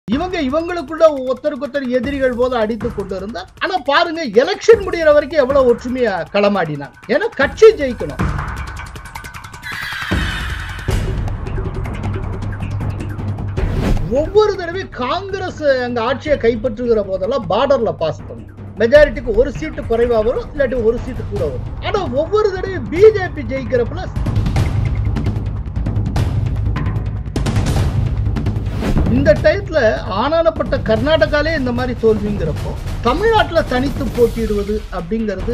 இவங்க இவங்களுக்குள்ள ஒருத்தருக்கு ஒருத்தர் எதிரிகள் போல அடித்து கொண்டு இருந்தா ஆனா பாருங்க எலெக்ஷன் முடியற வரைக்கும் எவ்வளவு ஒற்றுமையா களமாடினாங்க ஏன்னா கட்சி ஜெயிக்கணும் ஒவ்வொரு தடவையும் காங்கிரஸ் அங்க ஆட்சியை கைப்பற்றுகிற போதெல்லாம் பார்டர்ல பாஸ் பண்ணும் மெஜாரிட்டிக்கு ஒரு சீட்டு குறைவா வரும் இல்லாட்டி ஒரு சீட்டு கூட வரும் ஆனா ஒவ்வொரு தடவையும் பிஜேபி ஜெயிக்கிறப்பல இந்த டயத்துல ஆனானப்பட்ட கர்நாடகாலே இந்த மாதிரி தோல்விங்கிறப்போ தமிழ்நாட்டுல தனித்து போட்டியிடுவது அப்படிங்கிறது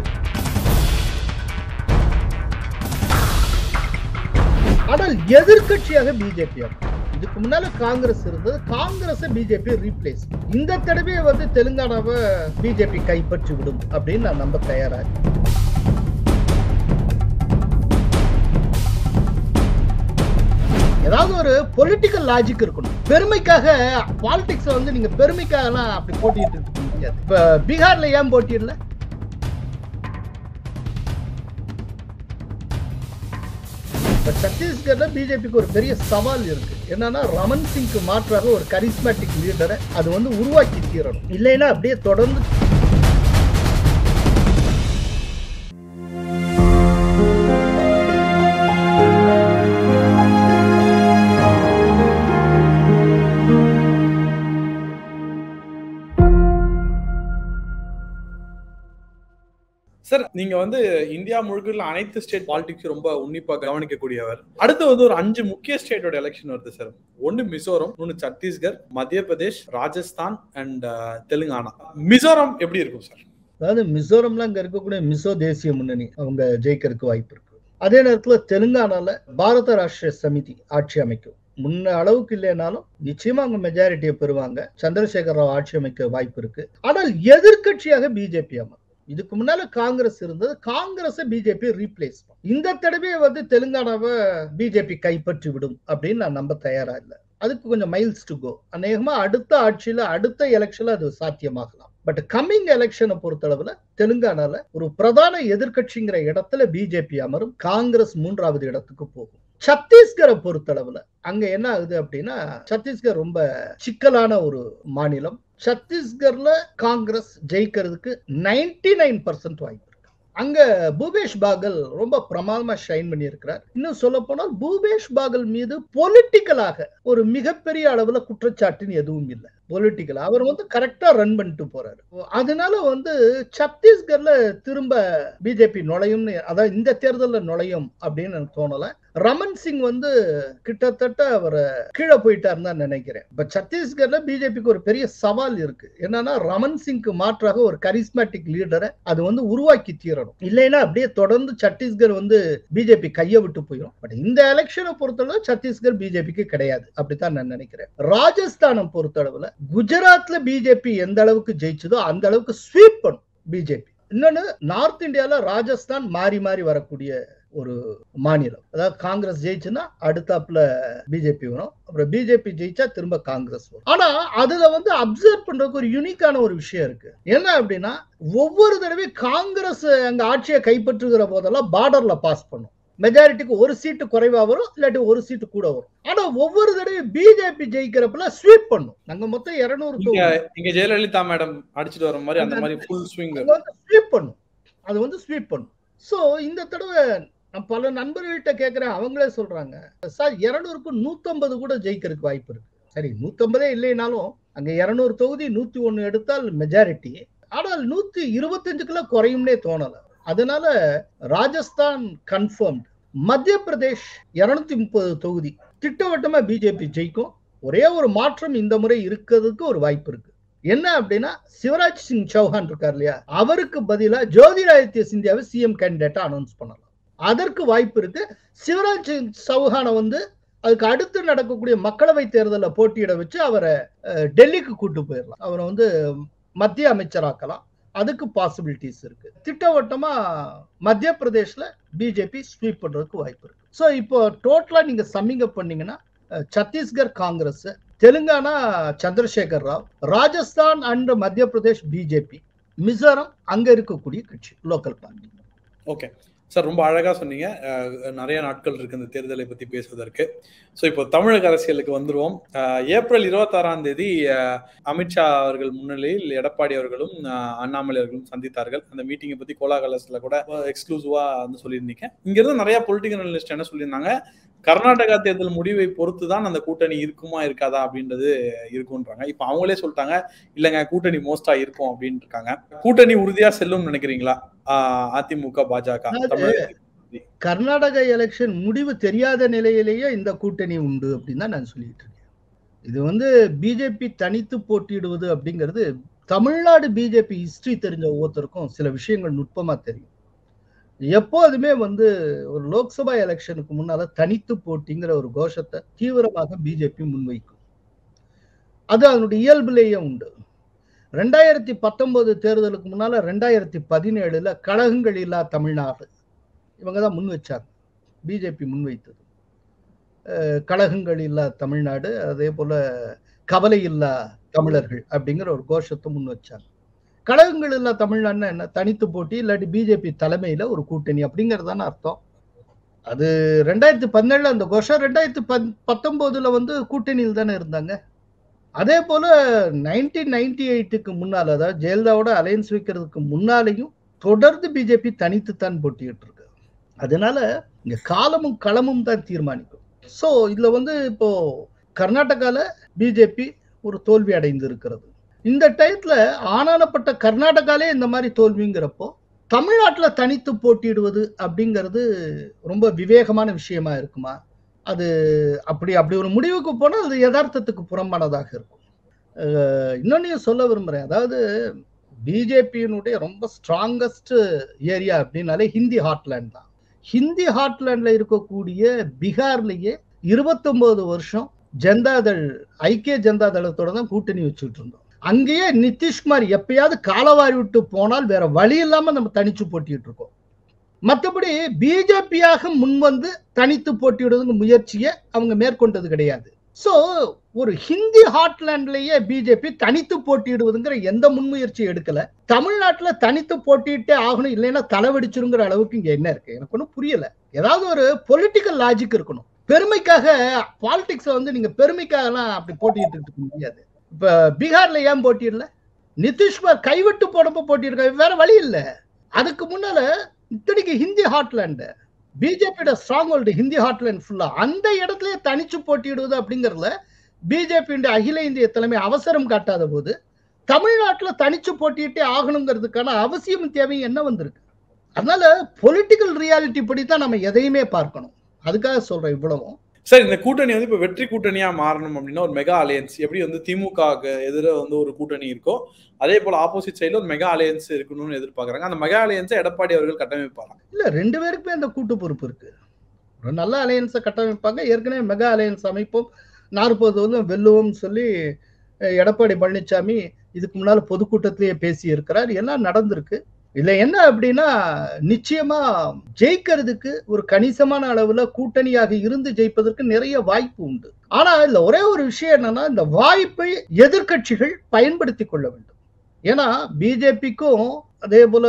ஆனால் எதிர்க்கட்சியாக பிஜேபி இதுக்கு முன்னால காங்கிரஸ் இருந்தது காங்கிரஸ் பிஜேபி ரீப்ளேஸ் இந்த தடவை வந்து தெலுங்கானாவை பிஜேபி கைப்பற்றி விடும் அப்படின்னு நான் நம்ப தயாரா இருக்கேன். ஏதாவது ஒரு பொலிட்டிக்கல் லாஜிக் இருக்கணும் பெருமைக்காக பாலிடிக்ஸ் வந்து நீங்க பெருமைக்காகலாம் அப்படி போட்டிட்டு இருக்க முடியாது இப்ப பீகார்ல ஏன் போட்டியிடல இப்ப சத்தீஸ்கர்ல பிஜேபிக்கு ஒரு பெரிய சவால் இருக்கு என்னன்னா ரமன் சிங்க்கு மாற்றாக ஒரு கரிஸ்மேட்டிக் லீடரை அது வந்து உருவாக்கி தீரணும் இல்லைன்னா அப்படியே தொடர்ந்து சார் நீங்க வந்து இந்தியா முழுக்க உள்ள அனைத்து ஸ்டேட் பாலிடிக்ஸ் ரொம்ப உன்னிப்பா கவனிக்கக்கூடியவர் அடுத்து வந்து ஒரு அஞ்சு முக்கிய ஸ்டேட்டோட எலெக்ஷன் வருது சார் ஒன்னு மிசோரம் ஒன்னு சத்தீஸ்கர் மத்திய பிரதேஷ் ராஜஸ்தான் அண்ட் தெலுங்கானா மிசோரம் எப்படி இருக்கும் சார் அதாவது மிசோரம்ல அங்க இருக்கக்கூடிய மிசோ தேசிய முன்னணி அவங்க ஜெயிக்கிறதுக்கு வாய்ப்பு இருக்கு அதே நேரத்துல தெலுங்கானால பாரத ராஷ்டிரிய சமிதி ஆட்சி அமைக்கும் முன்ன அளவுக்கு இல்லைனாலும் நிச்சயமா அவங்க மெஜாரிட்டியை பெறுவாங்க சந்திரசேகர ராவ் ஆட்சி அமைக்க வாய்ப்பு இருக்கு ஆனால் எதிர்க்கட்சியாக பிஜேபி அமர் இதுக்கு முன்னால காங்கிரஸ் இருந்தது காங்கிரஸ் பிஜேபி ரீப்ளேஸ் இந்த தடவை வந்து தெலுங்கானாவை பிஜேபி கைப்பற்றி விடும் அப்படின்னு நான் நம்ப தயாரா இல்லை அதுக்கு கொஞ்சம் மைல்ஸ் டு கோ அநேகமா அடுத்த ஆட்சியில அடுத்த எலெக்ஷன்ல அது சாத்தியமாகலாம் பட் கம்மிங் எலெக்ஷனை பொறுத்தளவுல தெலுங்கானால ஒரு பிரதான எதிர்க்கட்சிங்கிற இடத்துல பிஜேபி அமரும் காங்கிரஸ் மூன்றாவது இடத்துக்கு போகும் சத்தீஸ்கரை பொறுத்தளவுல அங்க என்ன ஆகுது அப்படின்னா சத்தீஸ்கர் ரொம்ப சிக்கலான ஒரு மாநிலம் சத்தீஸ்கர்ல காங்கிரஸ் ஜெயிக்கிறதுக்கு நைன்டி நைன் பர்சன்ட் வாய்ப்பு இருக்கு அங்க பூபேஷ் பாகல் ரொம்ப பிரமாதமா ஷைன் பண்ணியிருக்கிறார் இன்னும் சொல்ல போனால் பூபேஷ் பாகல் மீது பொலிட்டிக்கலாக ஒரு மிகப்பெரிய அளவுல குற்றச்சாட்டுன்னு எதுவும் இல்லை பொலிட்டிக்கல் அவர் வந்து கரெக்டா ரன் பண்ணிட்டு போறாரு அதனால வந்து சத்தீஸ்கர்ல திரும்ப பிஜேபி நுழையும்னு அதாவது இந்த தேர்தலில் நுழையும் அப்படின்னு எனக்கு தோணல ரமன் சிங் வந்து கிட்டத்தட்ட அவர் கீழே போயிட்டாருன்னு தான் நினைக்கிறேன் இப்ப சத்தீஸ்கர்ல பிஜேபிக்கு ஒரு பெரிய சவால் இருக்கு என்னன்னா ரமன் சிங்க்கு மாற்றாக ஒரு கரிஸ்மேட்டிக் லீடரை அது வந்து உருவாக்கி தீரணும் இல்லைன்னா அப்படியே தொடர்ந்து சத்தீஸ்கர் வந்து பிஜேபி கையை விட்டு போயிடும் பட் இந்த எலெக்ஷனை பொறுத்தளவு சத்தீஸ்கர் பிஜேபிக்கு கிடையாது அப்படித்தான் நான் நினைக்கிறேன் ராஜஸ்தானை பொறுத்தளவுல குஜராத்ல பிஜேபி எந்த அளவுக்கு ஜெயிச்சதோ அந்த அளவுக்கு ஸ்வீப் பண்ணும் பிஜேபி இன்னொன்னு நார்த் இந்தியால ராஜஸ்தான் மாறி மாறி வரக்கூடிய ஒரு மாநிலம் அதாவது காங்கிரஸ் ஜெயிச்சுன்னா அடுத்தாப்புல பிஜேபி வரும் அப்புறம் பிஜேபி ஜெயிச்சா திரும்ப காங்கிரஸ் வரும் ஆனா அதுல வந்து அப்சர்வ் பண்றதுக்கு ஒரு யூனிக்கான ஒரு விஷயம் இருக்கு என்ன அப்படின்னா ஒவ்வொரு தடவையும் காங்கிரஸ் அங்க ஆட்சியை கைப்பற்றுகிற போதெல்லாம் பார்டர்ல பாஸ் பண்ணும் மெஜாரிட்டிக்கு ஒரு சீட்டு குறைவா வரும் இல்லாட்டி ஒரு சீட்டு கூட வரும் ஆனா ஒவ்வொரு தடவையும் பிஜேபி ஜெயிக்கிறப்பல ஸ்வீப் பண்ணும் நாங்க மொத்தம் இருநூறு இங்க இங்க ஜெயலலிதா மேடம் அடிச்சிட்டு வர மாதிரி அந்த மாதிரி ஃபுல் ஸ்விங் அது வந்து ஸ்வீப் பண்ணும் அது வந்து ஸ்வீப் பண்ணும் ஸோ இந்த தடவை நான் பல நண்பர்கள்ட்ட கேட்குறேன் அவங்களே சொல்றாங்க சார் இரநூறுக்கு நூற்றம்பது கூட ஜெயிக்கிறதுக்கு வாய்ப்பு இருக்கு சரி நூற்றம்பதே இல்லைனாலும் அங்க இரநூறு தொகுதி நூத்தி ஒன்று எடுத்தால் மெஜாரிட்டி ஆனால் நூத்தி இருபத்தஞ்சுக்குள்ள குறையும்னே தோணல அதனால ராஜஸ்தான் கன்ஃபர்ம் மத்திய பிரதேஷ் இருநூத்தி முப்பது தொகுதி திட்டவட்டமா பிஜேபி ஜெயிக்கும் ஒரே ஒரு மாற்றம் இந்த முறை இருக்கிறதுக்கு ஒரு வாய்ப்பு இருக்கு என்ன அப்படின்னா சிவராஜ் சிங் சௌஹான் இருக்கார் இல்லையா அவருக்கு பதிலா ஜோதிராதித்ய சிந்தியாவை சிஎம் கேண்டிடேட்டா அனௌன்ஸ் பண்ணலாம் அதற்கு வாய்ப்பு இருக்கு சிவராஜ் சிங் சௌஹானை வந்து அதுக்கு அடுத்து நடக்கக்கூடிய மக்களவை தேர்தலில் போட்டியிட வச்சு அவரை டெல்லிக்கு கூட்டு போயிடலாம் அவரை வந்து மத்திய அமைச்சராக்கலாம் அதுக்கு பாசிபிலிட்டிஸ் இருக்கு திட்டவட்டமா மத்திய பிரதேஷ்ல பிஜேபி ஸ்வீப் பண்றதுக்கு வாய்ப்பு இருக்கு ஸோ இப்போ டோட்டலா நீங்க சம்மிங் அப் பண்ணீங்கன்னா சத்தீஸ்கர் காங்கிரஸ் தெலுங்கானா சந்திரசேகர் ராவ் ராஜஸ்தான் அண்ட் மத்திய பிரதேஷ் பிஜேபி மிசோரம் அங்க இருக்கக்கூடிய கட்சி லோக்கல் பார்ட்டி ஓகே சார் ரொம்ப அழகா சொன்னீங்க அஹ், நிறைய நாட்கள் இருக்கு இந்த தேர்தலை பத்தி பேசுவதற்கு ஸோ இப்போ தமிழக அரசியலுக்கு வந்துருவோம் அஹ், ஏப்ரல் இருபத்தாறாம் தேதி அஹ், அமித்ஷா அவர்கள் முன்னிலையில் எடப்பாடி அவர்களும் அஹ், அண்ணாமலை அவர்களும் சந்தித்தார்கள் அந்த மீட்டிங்கை பத்தி கோலாகலஸ்ல கூட எக்ஸ்க்ளூசிவா வந்து சொல்லியிருந்தீங்க இங்க இருந்து நிறைய பொலிட்டிக்கல் அனலிஸ்ட் என்ன சொல்லியிருந்தாங்க கர்நாடகா தேர்தல் முடிவை பொறுத்து தான் அந்த கூட்டணி இருக்குமா இருக்காதா அப்படின்றது இருக்கும்ன்றாங்க இப்போ அவங்களே சொல்லிட்டாங்க இல்லைங்க கூட்டணி மோஸ்டா இருக்கும் அப்படின்னு இருக்காங்க கூட்டணி உறுதியா செல்லும் நினைக்கிறீங்களா ஆஹ் அதிமுக பாஜக அதாவது- தமிழக கர்நாடக எலெக்ஷன் முடிவு தெரியாத நிலையிலேயே இந்த கூட்டணி உண்டு அப்படின்னு தான் நான் சொல்லிட்டு இருக்கேன் இது வந்து பிஜேபி தனித்து போட்டியிடுவது அப்படிங்கிறது தமிழ்நாடு பிஜேபி ஹிஸ்டரி தெரிஞ்ச ஒவ்வொருத்தருக்கும் சில விஷயங்கள் நுட்பமா தெரியும் எப்போதுமே வந்து ஒரு லோக்சபா எலெக்ஷனுக்கு முன்னால தனித்து போட்டிங்கிற ஒரு கோஷத்தை தீவிரமாக பிஜேபி முன்வைக்கும் அது அதனுடைய இயல்பிலேயே உண்டு ரெண்டாயிரத்தி பத்தொன்பது தேர்தலுக்கு முன்னால ரெண்டாயிரத்தி பதினேழுல கழகங்கள் இல்லா தமிழ்நாடு இவங்க தான் முன் வச்சாங்க பிஜேபி முன்வைத்தது அஹ் கழகங்கள் இல்லா தமிழ்நாடு அதே போல கவலை இல்லா தமிழர்கள் அப்படிங்கிற ஒரு கோஷத்தை முன் வச்சாங்க கழகங்கள் இல்லா தமிழ்நாடுனா என்ன தனித்து போட்டி இல்லாட்டி பிஜேபி தலைமையில ஒரு கூட்டணி அப்படிங்கிறதான அர்த்தம் அது ரெண்டாயிரத்தி பதினேழுல அந்த கோஷம் ரெண்டாயிரத்தி பத் பத்தொன்பதுல வந்து கூட்டணியில் தானே இருந்தாங்க அதே போல நைன்டீன் நைன்டி எயிட்டுக்கு முன்னால் அதாவது ஜெயலலிதாவோட அலையன்ஸ் வைக்கிறதுக்கு முன்னாலேயும் தொடர்ந்து பிஜேபி தனித்துத்தான் போட்டிட்டு இருக்கு அதனால இங்க காலமும் களமும் தான் தீர்மானிக்கும் ஸோ இதுல வந்து இப்போ கர்நாடகால பிஜேபி ஒரு தோல்வி அடைந்து இருக்கிறது இந்த டயத்துல ஆனானப்பட்ட கர்நாடகாலே இந்த மாதிரி தோல்விங்கிறப்போ தமிழ்நாட்டுல தனித்து போட்டியிடுவது அப்படிங்கிறது ரொம்ப விவேகமான விஷயமா இருக்குமா அது அப்படி அப்படி ஒரு முடிவுக்கு போனால் அது யதார்த்தத்துக்கு புறம்பானதாக இருக்கும் அஹ் இன்னொன்னையும் சொல்ல விரும்புறேன் அதாவது பிஜேபியினுடைய ரொம்ப ஸ்ட்ராங்கஸ்ட் ஏரியா அப்படின்னாலே ஹிந்தி ஹாட்லேண்ட் தான் ஹிந்தி ஹாட்லேண்ட்ல இருக்கக்கூடிய பீகார்லயே இருபத்தொன்பது வருஷம் ஜனதாதள் ஐக்கிய ஜனதா தளத்தோட தான் கூட்டணி வச்சுட்டு இருந்தோம் அங்கேயே நிதிஷ்குமார் எப்பயாவது காலவாரி விட்டு போனால் வேற வழி இல்லாம நம்ம தனிச்சு போட்டிட்டு இருக்கோம் மற்றபடி பிஜேபியாக முன்வந்து தனித்து போட்டியிடுவதுங்க முயற்சியை அவங்க மேற்கொண்டது கிடையாது சோ ஒரு ஹிந்தி ஹாட்லேண்ட்லயே பிஜேபி தனித்து போட்டியிடுவதுங்கிற எந்த முன்முயற்சியும் எடுக்கல தமிழ்நாட்டுல தனித்து போட்டியிட்டே ஆகணும் இல்லைன்னா தலைவடிச்சிருங்கிற அளவுக்கு இங்க என்ன இருக்கு எனக்கு ஒன்றும் புரியல ஏதாவது ஒரு பொலிட்டிக்கல் லாஜிக் இருக்கணும் பெருமைக்காக பாலிடிக்ஸ் வந்து நீங்க பெருமைக்காகலாம் அப்படி போட்டிட்டு இருக்க முடியாது இப்ப பீகார்ல ஏன் போட்டியிடல நிதிஷ்குமார் கைவிட்டு போடப்ப போட்டியிருக்க வேற வழி இல்ல அதுக்கு முன்னால இத்தனைக்கு ஹிந்தி ஹாட்லேண்டு பிஜேபியோட ஸ்ட்ராங் ஹோல்டு ஹிந்தி ஹாட்லேண்ட் ஃபுல்லா அந்த இடத்துலயே தனிச்சு போட்டியிடுவது அப்படிங்கறதுல பிஜேபியுடைய அகில இந்திய தலைமை அவசரம் காட்டாத போது தமிழ்நாட்டுல தனிச்சு போட்டியிட்டே ஆகணுங்கிறதுக்கான அவசியம் தேவையும் என்ன வந்திருக்கு அதனால பொலிட்டிக்கல் ரியாலிட்டி படி தான் நம்ம எதையுமே பார்க்கணும் அதுக்காக சொல்றேன் இவ்வளவும் சார் இந்த கூட்டணி வந்து இப்ப வெற்றி கூட்டணியா மாறணும் அப்படின்னா ஒரு மெகா அலையன்ஸ் எப்படி வந்து திமுக எதிர வந்து ஒரு கூட்டணி இருக்கோ அதே போல ஆப்போசிட் சைடுல ஒரு மெகா அலையன்ஸ் இருக்கணும்னு எதிர்பார்க்கறாங்க அந்த மெகா அலையன்ஸை எடப்பாடி அவர்கள் கட்டமைப்பாங்க இல்ல ரெண்டு பேருக்குமே அந்த கூட்டு பொறுப்பு இருக்கு ஒரு நல்ல அலையன்ஸை கட்டமைப்பாங்க ஏற்கனவே மெகா அலையன்ஸ் அமைப்போம் நாற்பது வந்து வெல்லுவோம்னு சொல்லி அஹ், எடப்பாடி பழனிசாமி இதுக்கு முன்னால பொதுக்கூட்டத்திலேயே பேசி இருக்கிறார் எல்லாம் நடந்திருக்கு இதுல என்ன அப்படின்னா நிச்சயமா ஜெயிக்கிறதுக்கு ஒரு கணிசமான அளவுல கூட்டணியாக இருந்து ஜெயிப்பதற்கு நிறைய வாய்ப்பு உண்டு ஆனா இதுல ஒரே ஒரு விஷயம் என்னன்னா இந்த வாய்ப்பை எதிர்க்கட்சிகள் பயன்படுத்தி கொள்ள வேண்டும் ஏன்னா பிஜேபிக்கும் அதே போல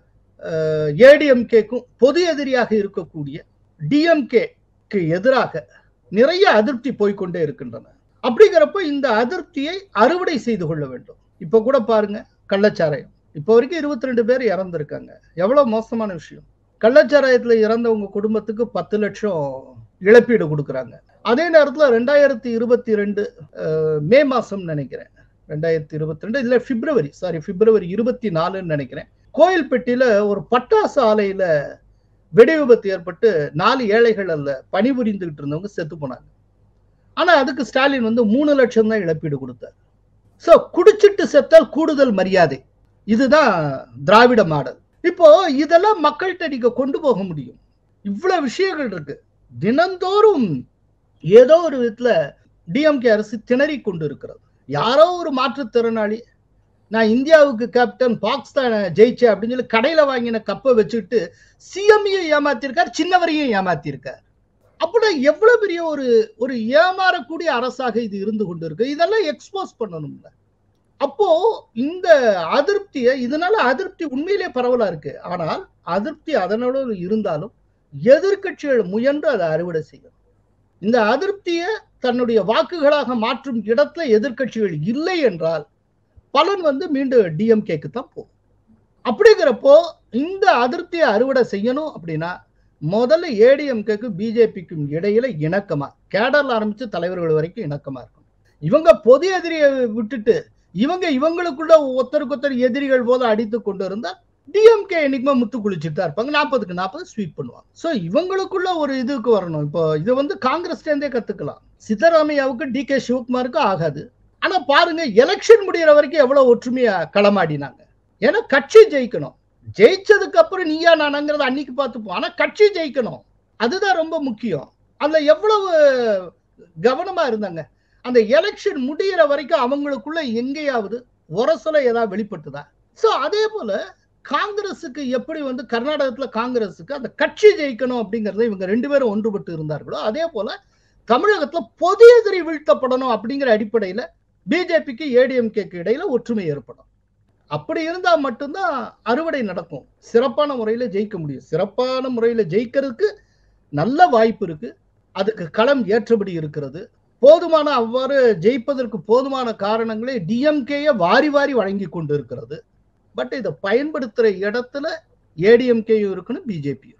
ஏடிஎம்கேக்கும் பொது எதிரியாக இருக்கக்கூடிய டிஎம்கேக்கு எதிராக நிறைய அதிருப்தி போய்க்கொண்டே இருக்கின்றன அப்படிங்கிறப்ப இந்த அதிருப்தியை அறுவடை செய்து கொள்ள வேண்டும் இப்ப கூட பாருங்க கள்ளச்சாராயம் இப்போ வரைக்கும் இருபத்தி ரெண்டு பேர் இறந்திருக்காங்க எவ்வளவு மோசமான விஷயம் கள்ளச்சாராயத்துல இறந்தவங்க குடும்பத்துக்கு பத்து லட்சம் இழப்பீடு கொடுக்குறாங்க அதே நேரத்துல ரெண்டாயிரத்தி இருபத்தி ரெண்டு மே மாசம் நினைக்கிறேன் ரெண்டாயிரத்தி இருபத்தி ரெண்டு இல்ல பிப்ரவரி சாரி பிப்ரவரி இருபத்தி நாலுன்னு நினைக்கிறேன் கோயில்பட்டியில ஒரு பட்டாசு ஆலையில வெடி விபத்து ஏற்பட்டு நாலு ஏழைகள் அல்ல பணிபுரிந்துகிட்டு இருந்தவங்க செத்து போனாங்க ஆனா அதுக்கு ஸ்டாலின் வந்து மூணு லட்சம் தான் இழப்பீடு கொடுத்தார் சோ குடிச்சிட்டு செத்தால் கூடுதல் மரியாதை இதுதான் திராவிட மாடல் இப்போ இதெல்லாம் மக்கள்கிட்ட நீங்க கொண்டு போக முடியும் இவ்வளவு விஷயங்கள் இருக்கு தினந்தோறும் ஏதோ ஒரு விதத்துல டிஎம்கே அரசு திணறி கொண்டு இருக்கிறது யாரோ ஒரு மாற்றுத்திறனாளி நான் இந்தியாவுக்கு கேப்டன் பாகிஸ்தான் ஜெயிச்சேன் அப்படின்னு சொல்லி கடையில வாங்கின கப்பை வச்சுட்டு சிஎம்ஐயும் ஏமாத்திருக்கார் சின்னவரையும் ஏமாத்திருக்கார் அப்படின்னா எவ்வளவு பெரிய ஒரு ஒரு ஏமாறக்கூடிய அரசாக இது இருந்து கொண்டு இருக்கு இதெல்லாம் எக்ஸ்போஸ் பண்ணணும்ல அப்போ இந்த அதிருப்தியை இதனால அதிருப்தி உண்மையிலே பரவலா இருக்கு ஆனால் அதிருப்தி அதனோடு இருந்தாலும் எதிர்க்கட்சிகள் முயன்று அதை அறுவடை செய்யும் இந்த அதிருப்தியை தன்னுடைய வாக்குகளாக மாற்றும் இடத்துல எதிர்க்கட்சிகள் இல்லை என்றால் பலன் வந்து மீண்டும் டிஎம்கேக்கு தான் போகும் அப்படிங்கிறப்போ இந்த அதிருப்தியை அறுவடை செய்யணும் அப்படின்னா முதல்ல ஏடிஎம்கேக்கு பிஜேபிக்கும் இடையில இணக்கமா கேடர்ல ஆரம்பிச்சு தலைவர்கள் வரைக்கும் இணக்கமா இருக்கும் இவங்க பொது எதிரியை விட்டுட்டு இவங்க இவங்களுக்குள்ள ஒருத்தருக்கு ஒருத்தர் எதிரிகள் போல அடித்து கொண்டு இருந்தா டிஎம்கே என்னைக்குமே முத்து குளிச்சுட்டு தான் இருப்பாங்க நாற்பதுக்கு நாற்பது ஸ்வீப் பண்ணுவாங்க ஸோ இவங்களுக்குள்ள ஒரு இதுக்கு வரணும் இப்போ இது வந்து காங்கிரஸ் இருந்தே கத்துக்கலாம் சித்தராமையாவுக்கு டி கே சிவகுமாருக்கு ஆகாது ஆனா பாருங்க எலெக்ஷன் முடியிற வரைக்கும் எவ்வளவு ஒற்றுமையா களமாடினாங்க ஏன்னா கட்சி ஜெயிக்கணும் ஜெயிச்சதுக்கு அப்புறம் நீயா நானாங்கிறத அன்னைக்கு பார்த்துப்போம் ஆனா கட்சி ஜெயிக்கணும் அதுதான் ரொம்ப முக்கியம் அதுல எவ்வளவு கவனமா இருந்தாங்க அந்த எலெக்ஷன் முடியிற வரைக்கும் அவங்களுக்குள்ள எங்கேயாவது உரசல ஏதாவது வெளிப்பட்டுதா சோ அதே போல காங்கிரஸுக்கு எப்படி வந்து கர்நாடகத்துல காங்கிரஸுக்கு அந்த கட்சி ஜெயிக்கணும் அப்படிங்கறத இவங்க ரெண்டு பேரும் ஒன்றுபட்டு இருந்தார்களோ அதே போல தமிழகத்துல பொது எதிரி வீழ்த்தப்படணும் அப்படிங்கிற அடிப்படையில பிஜேபிக்கு ஏடிஎம்கேக்கு இடையில ஒற்றுமை ஏற்படும் அப்படி இருந்தா மட்டும்தான் அறுவடை நடக்கும் சிறப்பான முறையில ஜெயிக்க முடியும் சிறப்பான முறையில ஜெயிக்கிறதுக்கு நல்ல வாய்ப்பு இருக்கு அதுக்கு களம் ஏற்றபடி இருக்கிறது போதுமான அவ்வாறு ஜெயிப்பதற்கு போதுமான காரணங்களை டிஎம்கேய வாரி வாரி வழங்கி கொண்டு இருக்கிறது பட் இதை பயன்படுத்துற இடத்துல ஏடிஎம்கேயும் இருக்கணும் பிஜேபியும்